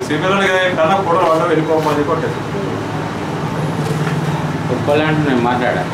Similar గా కన్నా కూడా వాళ్ళు వెళ్ళిపోమని కొట్టేది ఒక్కలాంటి నేను మాట్లాడాలి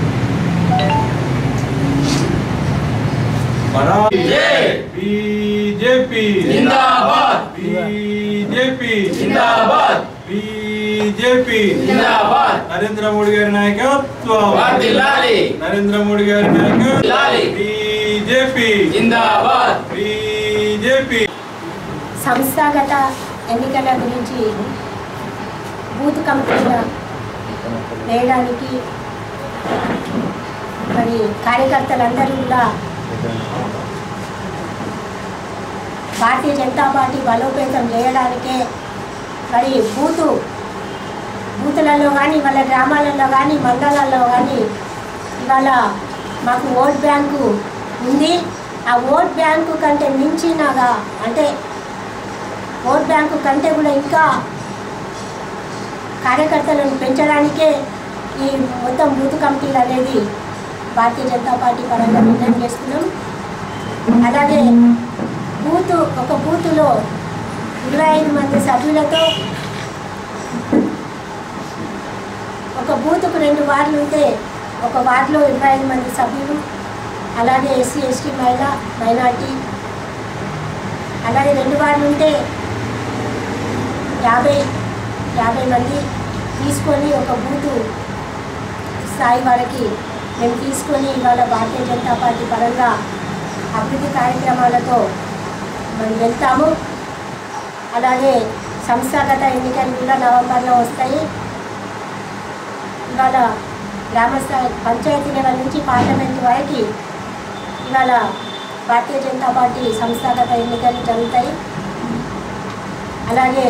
బీజేపీ జిందాబాద్. బీజేపీ జిందాబాద్. బీజేపీ జిందాబాద్. నరేంద్ర మోడీ గారి నాయకత్వం వర్ధిల్లాలి. నరేంద్ర మోడీ గారి నాయకత్వం వర్ధిల్లాలి. బీజేపీ జిందాబాద్ బీజేపీ సంస్థాగత ఎన్నికల గురించి బూత్ కమిటీల వేయడానికి మరి కార్యకర్తలందరూ కూడా భారతీయ జనతా పార్టీ బలోపేతం చేయడానికే మరి బూతు బూతులలో కానీ వాళ్ళ గ్రామాలలో కానీ మండలాల్లో కానీ ఇవాళ మాకు ఓట్ బ్యాంకు ఉంది ఆ ఓట్ బ్యాంకు కంటే మించినగా అంటే ఓట్ బ్యాంకు కంటే కూడా ఇంకా కార్యకర్తలను పెంచడానికే ఈ మొత్తం బూత్ కమిటీలు అనేది భారతీయ జనతా పార్టీ పరంగా నిర్ణయం చేసుకున్నాం అలాగే బూత్ ఒక బూతులో ఇరవై ఐదు మంది సభ్యులతో ఒక బూత్కు రెండు వార్డులు ఉంటే ఒక వార్డులో ఇరవై ఐదు మంది సభ్యులు అలాగే ఎస్సీ ఎస్టీ మహిళ మైనార్టీ అలాగే రెండు వార్డులు ఉంటే యాభై యాభై మంది తీసుకొని ఒక బూతు స్థాయి వరకు మేము తీసుకొని ఇవాళ భారతీయ జనతా పార్టీ పరంగా అభివృద్ధి కార్యక్రమాలతో మనం వెళ్తాము అలాగే సంస్థాగత ఎన్నికలు కూడా నవంబర్లో వస్తాయి ఇవాళ గ్రామ స్థాయి పంచాయతీ లెవెల్ నుంచి పార్లమెంట్ వరకు ఇవాళ భారతీయ జనతా పార్టీ సంస్థాగత ఎన్నికలు జరుగుతాయి అలాగే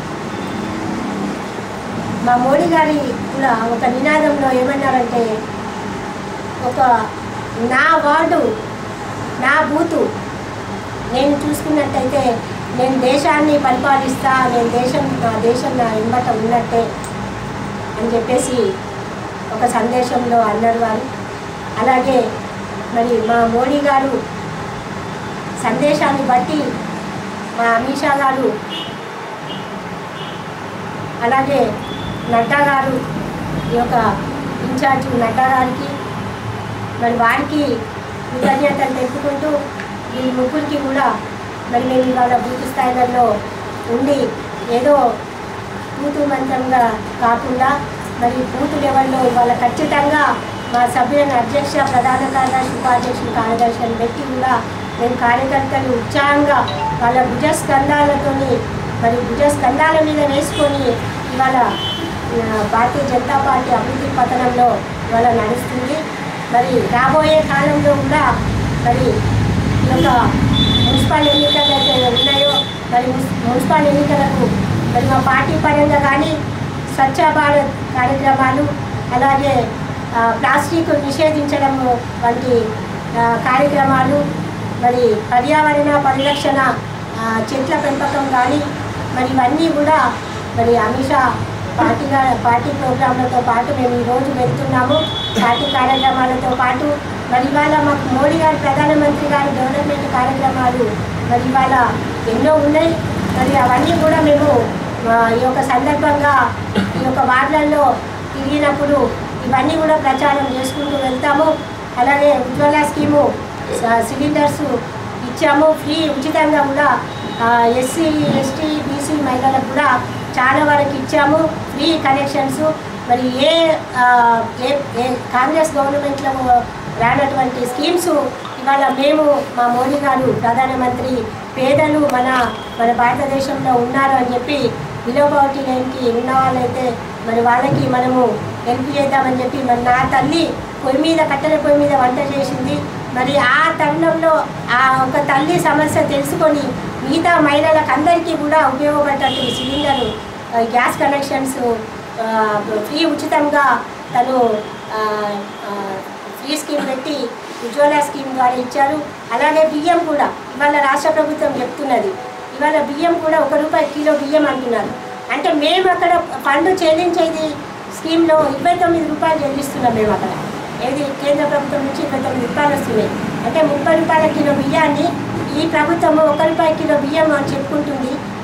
మా మోడీ గారి కూడా ఒక నినాదంలో ఏమన్నారంటే ఒక నా వార్డు నా బూతు నేను చూసుకున్నట్టయితే నేను దేశాన్ని పరిపాలిస్తా నేను దేశం నా దేశం నా వెంబట ఉన్నట్టే అని చెప్పేసి ఒక సందేశంలో అన్నారు వారు అలాగే మరి మా మోడీ గారు సందేశాన్ని బట్టి మా అమిత్ షా గారు అలాగే నడ్డా గారు ఈ యొక్క ఇన్ఛార్జ్ నడ్డా గారికి మరి వారికి కృతజ్ఞతలు తెలుపుకుంటూ ఈ ముగ్గురికి కూడా మరి మేము ఇవాళ బూత్ స్థాయిలలో ఉండి ఏదో బూతు మంత్రంగా కాకుండా మరి బూత్ లెవెల్లో ఇవాళ ఖచ్చితంగా మా సభ్యులను అధ్యక్ష ప్రధాన కార్యదర్శి ఉపాధ్యక్షులు కార్యదర్శులను పెట్టి కూడా మేము కార్యకర్తలు ఉత్సాహంగా వాళ్ళ భుజస్కంధాలతోని మరి భుజస్కంధాల మీద వేసుకొని ఇవాళ ఆ, భారతీయ జనతా పార్టీ అభివృద్ధి పతనంలో ఇవాళ నడుస్తుంది మరి రాబోయే కాలంలో కూడా మరి ఈ యొక్క మున్సిపల్ ఎన్నికలు అయితే ఉన్నాయో మరి మున్సి- మున్సిపల్ ఎన్నికలకు మరి మా పార్టీ పరంగా కానీ స్వచ్ఛ భారత్ కార్యక్రమాలు అలాగే ఆ, ప్లాస్టిక్ నిషేధించడం వంటి ఆ, కార్యక్రమాలు మరి పర్యావరణ పరిరక్షణ ఆ, చెట్ల పెంపకం కానీ మరి ఇవన్నీ కూడా మరి అమిత్ షా పార్టీగా పార్టీ ప్రోగ్రాంలతో పాటు మేము ఈరోజు వెళ్తున్నాము పార్టీ కార్యక్రమాలతో పాటు మరి ఇవాళ మాకు మోడీ గారు ప్రధానమంత్రి గారు డెవలప్మెంట్ కార్యక్రమాలు మరి ఇవాళ ఎన్నో ఉన్నాయి మరి అవన్నీ కూడా మేము ఆ, ఈ యొక్క సందర్భంగా ఈ యొక్క వార్డులలో తిరిగినప్పుడు ఇవన్నీ కూడా ప్రచారం చేసుకుంటూ వెళ్తాము అలాగే ఉజ్వల స్కీము స- సిలిండర్స్ ఇచ్చాము ఫ్రీ ఉచితంగా కూడా ఎస్సీ ఎస్టీ బీసీ మహిళలకు కూడా చాలా వరకు ఇచ్చాము ఫ్రీ కనెక్షన్స్ మరి ఏ ఆ, ఏ ఏ కాంగ్రెస్ గవర్నమెంట్లో రానటువంటి స్కీమ్స్ ఇవాళ మేము మా మోడీ గారు ప్రధానమంత్రి పేదలు మన మన భారతదేశంలో ఉన్నారు అని చెప్పి బిలో పవర్టీ లైన్కి ఉన్న వాళ్ళైతే మరి వాళ్ళకి మనము హెల్ప్ చేద్దామని చెప్పి మరి నా తల్లి పొయ్యి మీద కట్టెల పొయ్యి మీద వంట చేసింది మరి ఆ తరుణంలో ఆ ఒక తల్లి సమస్య తెలుసుకొని మిగతా మహిళలకు అందరికీ కూడా ఉపయోగపడేటట్టు సిలిండర్ ఆ, గ్యాస్ కనెక్షన్స్ ఆ, ఫ్రీ ఉచితంగా తను ఆ, ఆ, ఫ్రీ స్కీమ్ పెట్టి ఉజ్వల స్కీమ్ ద్వారా ఇచ్చారు అలాగే బియ్యం కూడా ఇవాళ రాష్ట్ర ప్రభుత్వం చెప్తున్నది ఇవాళ బియ్యం కూడా ఒక రూపాయి కిలో బియ్యం అంటున్నారు అంటే మేము అక్కడ ఫండ్ చెల్లించేది స్కీమ్లో ఇరవై తొమ్మిది రూపాయలు చెల్లిస్తున్నాం మేము అక్కడ ఏది కేంద్ర ప్రభుత్వం నుంచి ఇరవై తొమ్మిది రూపాయలు వస్తున్నాయి అంటే ముప్పై రూపాయల కిలో బియ్యాన్ని ఈ ప్రభుత్వము ఒక రూపాయి కిలో బియ్యం అని చెప్పుకుంటుంది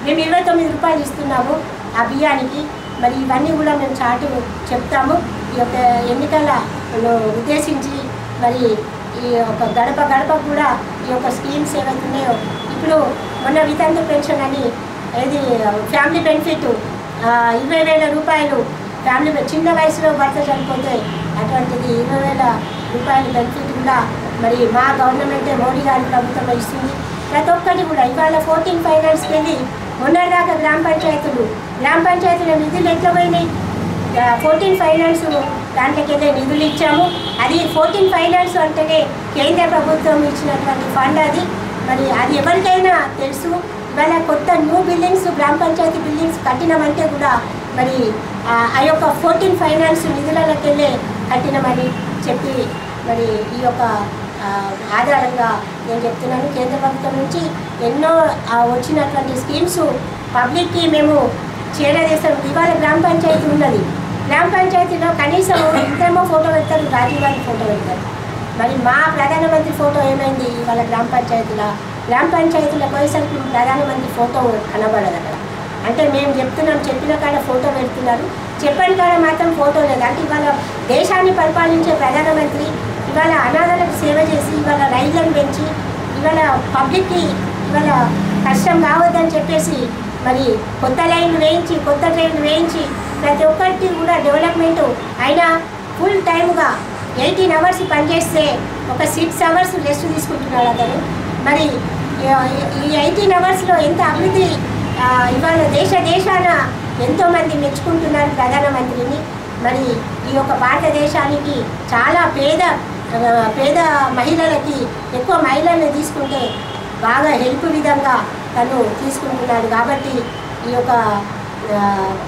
మేము ఇరవై తొమ్మిది రూపాయలు ఇస్తున్నాము ఆ బియ్యానికి మరి ఇవన్నీ కూడా మేము చాటు చెప్తాము ఈ యొక్క ఎన్నికలను ఉద్దేశించి మరి ఈ యొక్క గడప గడప కూడా ఈ యొక్క స్కీమ్స్ ఏవైతే ఉన్నాయో ఇప్పుడు మొన్న వితంతు పెన్షన్ అని ఏది ఫ్యామిలీ బెనిఫిట్ ఆ, ఇరవై వేల రూపాయలు ఫ్యామిలీ బె- చిన్న వయసులో భర్త చనిపోతే అటువంటిది ఇరవై వేల రూపాయల బెనిఫిట్ కూడా మరి మా గవర్నమెంటే మోడీ గారి ప్రభుత్వం ఇస్తుంది ప్రతి ఒక్కటి కూడా ఇవాళ ఫోర్టీన్ ఫైనాన్స్కి వెళ్ళి మొన్నటిదాకా గ్రామ పంచాయతీలు గ్రామ పంచాయతీల నిధులు ఎట్లా పోయినాయి ఫోర్టీన్ ఫైనాన్స్ దాంట్లోకి వెళ్ళే నిధులు ఇచ్చాము అది ఫోర్టీన్ ఫైనాన్స్ అంటేనే కేంద్ర ప్రభుత్వం ఇచ్చినటువంటి ఫండ్ అది మరి అది ఎవరికైనా తెలుసు ఇవాళ కొత్త న్యూ బిల్డింగ్స్ గ్రామ పంచాయతీ బిల్డింగ్స్ కట్టినామంటే కూడా మరి ఆ ఆ యొక్క ఫోర్టీన్ ఫైనాన్స్ నిధులలోకి వెళ్ళే కట్టినామని చెప్పి మరి ఈ యొక్క ఆ, ఆధారంగా నేను చెప్తున్నాను కేంద్ర ప్రభుత్వం నుంచి ఎన్నో ఆ, వచ్చినటువంటి స్కీమ్స్ పబ్లిక్కి మేము చేరదేశం ఇవాళ గ్రామ పంచాయతీ ఉన్నది గ్రామ పంచాయతీలో కనీసం ఇద్దరేమో ఫోటో పెడతారు రాజీవ్ గాంధీ ఫోటో పెడతారు మరి మా ప్రధానమంత్రి ఫోటో ఏమైంది ఇవాళ గ్రామ పంచాయతీలో గ్రామ పంచాయతీలకు పోయేసరికి ప్రధానమంత్రి ఫోటో కనబడదు అక్కడ అంటే మేము చెప్తున్నాం చెప్పిన కాడ ఫోటో పెడుతున్నారు చెప్పని కాడ మాత్రం ఫోటో లేదు అంటే ఇవాళ దేశాన్ని పరిపాలించే ప్రధానమంత్రి ఇవాళ అనాథలకు సేవ చేసి ఇవాళ రైళ్లను పెంచి ఇవాళ పబ్లిక్కి ఇవాళ కష్టం కావద్దని చెప్పేసి మరి కొత్త లైన్లు వేయించి కొత్త ట్రైన్లు వేయించి ప్రతి ఒక్కరికి కూడా డెవలప్మెంట్ అయినా ఫుల్ టైమ్గా ఎయిటీన్ అవర్స్ పనిచేస్తే ఒక సిక్స్ అవర్స్ రెస్ట్ తీసుకుంటున్నాడు అతను మరి ఈ- ఈ ఎయిటీన్ అవర్స్లో ఎంత అభివృద్ధి ఆ, ఇవాళ దేశ దేశాన ఎంతోమంది మెచ్చుకుంటున్నారు ప్రధానమంత్రిని మరి ఈ యొక్క భారతదేశానికి చాలా పేద ఆ, పేద మహిళలకి ఎక్కువ మహిళలను తీసుకుంటే బాగా హెల్ప్ విధంగా తను తీసుకుంటున్నాడు కాబట్టి ఈ యొక్క ఆ,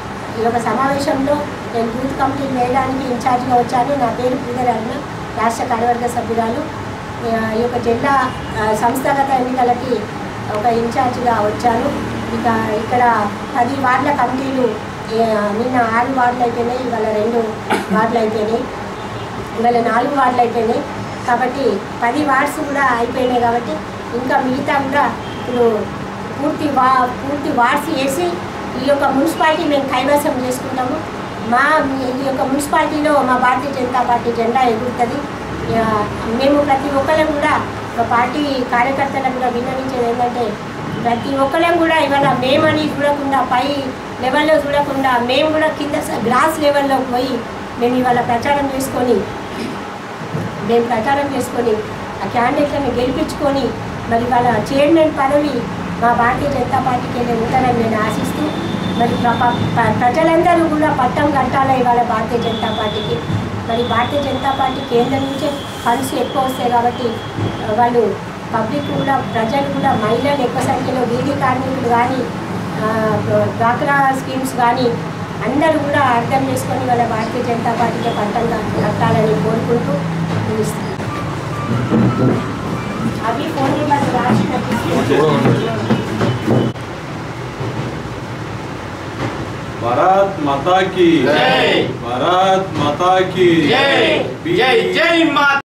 ఈ యొక్క సమావేశంలో నేను యూత్ కమిటీ వేయడానికి ఇన్ఛార్జ్గా వచ్చాను నా పేరు పూదర్ అరుణ రాష్ట్ర కార్యవర్గ సభ్యురాలు ఆ, ఈ యొక్క జిల్లా ఆ, సంస్థాగత ఎన్నికలకి ఒక ఇన్ఛార్జ్గా వచ్చాను ఇక ఇక్కడ పది వార్డుల కమిటీలు ఏ, నిన్న ఆరు వార్డులు అయిపోయినాయి ఇవాళ రెండు వార్డులు అయిపోయినాయి ఇవాళ నాలుగు వార్డులు అయిపోయినాయి కాబట్టి పది వార్డ్స్ కూడా అయిపోయినాయి కాబట్టి ఇంకా మిగతా కూడా ఇప్పుడు పూర్తి వా పూర్తి వార్డ్స్ వేసి ఈ యొక్క మున్సిపాలిటీ మేము కైవసం చేసుకుంటాము మా ఈ యొక్క మున్సిపాలిటీలో మా భారతీయ జనతా పార్టీ జెండా ఎగురుతుంది ఆ, మేము ప్రతి ఒక్కరం కూడా ఒక పార్టీ కార్యకర్తలకు కూడా విన్నవించేది ఏంటంటే ప్రతి ఒక్కరం కూడా ఇవాళ మేమని చూడకుండా పై లెవెల్లో చూడకుండా మేము కూడా కింద స- గ్రాస్ లెవెల్లోకి పోయి మేము ఇవాళ ప్రచారం చేసుకొని మేము ప్రచారం చేసుకొని ఆ క్యాండిడేట్లను గెలిపించుకొని మరి వాళ్ళ చైర్మన్ పదవి మా భారతీయ జనతా పార్టీకి వెళ్ళి ఉంటారని నేను ఆశిస్తూ మరి ప్ర- ప- ప- ప్రజలందరూ కూడా పట్టం కట్టాలి ఇవాళ భారతీయ జనతా పార్టీకి మరి భారతీయ జనతా పార్టీ కేంద్రం నుంచే ఫండ్స్ ఎక్కువ వస్తాయి కాబట్టి ఆ, వాళ్ళు పబ్లిక్ కూడా ప్రజలు కూడా మహిళలు ఎక్కువ సంఖ్యలో వీధి కార్మికులు కానీ డ్వాక్రా స్కీమ్స్ కానీ అందరూ కూడా అర్థం చేసుకొని వాళ్ళ భారతీయ జనతా పార్టీకి పట్టం కట్టాలని కోరుకుంటూ ముగిస్తున్నాను. అవి ఫోన్ నెంబర్ రాసి భారత్ మాతా की జై. భారత్ మాతా की జై జై జై మా